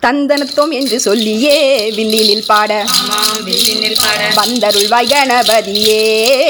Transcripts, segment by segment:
தந்தனத்தோம் என்று சொல்லியே வில்லினில் பாட ஆமாம் வில்லினில் பாட வந்தருள்வாய் கணபதியே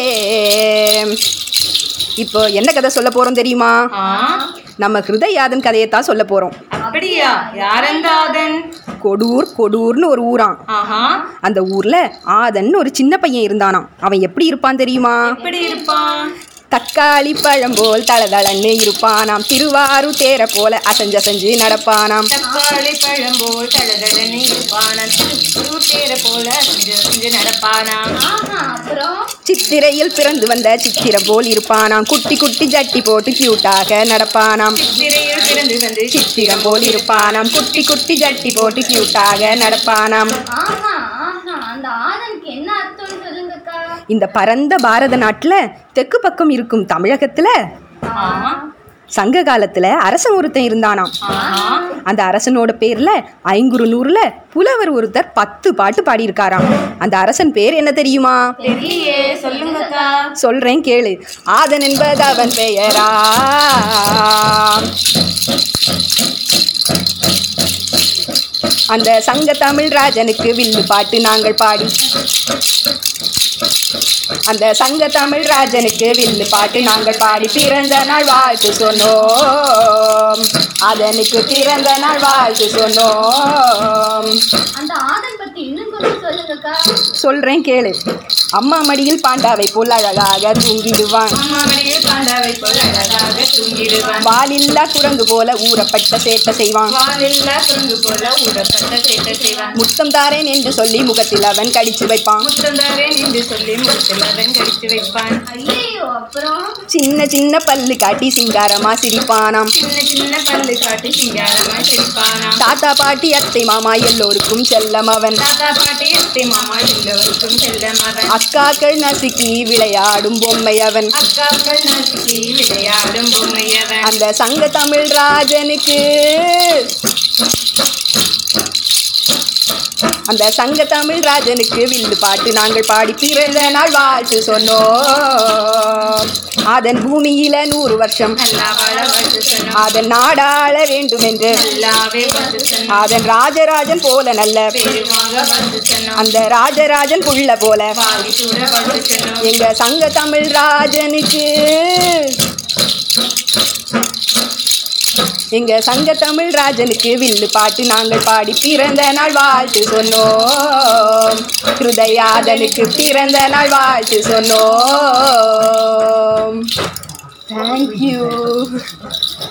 இப்போ என்ன கதை சொல்ல போறோம் தெரியுமா ஆ நம்ம ஹிருதயாதன் கதையை தான் சொல்ல போறோம் அப்படியா யாரந்தாதன் கொடூர் கொடூர்னு ஒரு ஊராம் ஆஹா அந்த ஊர்ல ஆதன் ஒரு சின்ன பையன் இருந்தானாம் அவன் எப்படி இருப்பான் தெரியுமா எப்படி இருப்பான் தக்காளி பழம் போல் தளதளன்னு இருப்பானாம் திருவாரூர் தேர போல அசஞ்சசஞ்சு நடப்பானாம் தக்காளி பழம் போல் தளதளன்னு இருப்பானா தேர போல செஞ்சு செஞ்சு நடப்பானா சித்திரையில் பிறந்து வந்த சித்திரம் போல் இருப்பானாம் குட்டி குட்டி ஜட்டி போட்டு கியூட்டாக நடப்பானாம் சிறையில் பிறந்து வந்து சித்திரம் போல் இருப்பானாம் குட்டி குட்டி ஜட்டி போட்டு கியூட்டாக நடப்பானாம் ஆஹா ஆஹா அந்த ஆதனுக்கு என்ன அர்த்தம்னு சொல்லுங்கக்கா இந்த பரந்த பாரத நாட்டுல தெற்கு பக்கம் இருக்கும் தமிழகத்துல ஆ சங்க காலத்துல அரசன் ஒருத்தன் இருந்தானாம் ஆஹா அந்த அரசனோட பேர்ல ஐங்குறு நூறுல புலவர் ஒருத்தர் பத்து பாட்டு பாடியிருக்காராம் அந்த அரசன் பேர் என்ன தெரியுமா தெரியலையே சொல்லுங்கக்கா சொல்றேன் கேளு ஆதன் என்பது அவன் பெயரா அந்த சங்க தமிழ் ராஜனுக்கு வில்லு பாட்டு நாங்கள் பாடி அந்த சங்க தமிழ் ராஜனுக்கு வில்லு பாட்டு நாங்கள் பாடி பிறந்த நாள் வாழ்த்து சொன்னோம் அதனுக்கு பிறந்த நாள் வாழ்த்து சொன்னோம் அந்த ஆதன் பத்தி இன்னும் கொஞ்சம் சொல்லுங்கக்கா சொல்றேன் கேளு அம்மா மடியில் பாண்டாவை போல் அழகாக தூங்கிடுவான் அம்மா மடியில் பாண்டாவை போல அழகாக தூங்கிடுவான் வாலில்லா குரங்கு போல ஊறப்பட்ட சேட்டை செய்வான் வாலில்லா குரங்கு போல ஊடப்பட்ட சேட்டை செய்வான் முத்தம் தாரேன் என்று சொல்லி முகத்தில் அவன் கடிச்சு வைப்பான் முத்தந்தாரேன் என்று சொல்லி முகத்தில் அவன் கடித்து வைப்பான் ஐயோ அப்புறம் சின்ன சின்ன பல்லு காட்டி சிங்காரமா சிரிப்பானாம் சின்ன சின்ன பல்லு காட்டி சிங்காரமா சிரிப்பானாம் தாத்தா பாட்டி அத்தை மாமா எல்லோருக்கும் செல்லம் அவன் தாத்தா பாட்டி அத்தை மாமா எல்லோருக்கும் செல்லம் அவன் அக்காக்கள் நசுக்கி விளையாடும் பொம்மை அவன் அக்காக்கள் நசுக்கி விளையாடும் பொம்மையவன் அந்த சங்க தமிழ் ராஜனுக்கு அந்த சங்க தமிழ் ராஜனுக்கு வில்லு பாட்டு நாங்கள் பாடி பிறந்த நாள் வாழ்த்து சொன்னோம் அதன் பூமியில நூறு வருஷம் நல்லா வாழ வந்து சொன்னோம் அதன் நாடாள வேண்டும் என்று நல்லாவே வந்து சொன்னோம் அதன் ராஜராஜன் போல நல்ல பெருமாக வந்து சொன்னோம் அந்த ராஜராஜன் புள்ள போல பாவி கூட வந்து சொன்னோம் எங்க சங்க தமிழ் ராஜனுக்கு எங்க சங்க தமிழ் ராஜனுக்கு வில்லு பாட்டு நாங்கள் பாடி பிறந்த நாள் வாழ்த்து சொன்னோம் ஹிருதயாதனுக்கு பிறந்த நாள் வாழ்த்து சொன்னோம் தேங்க்யூ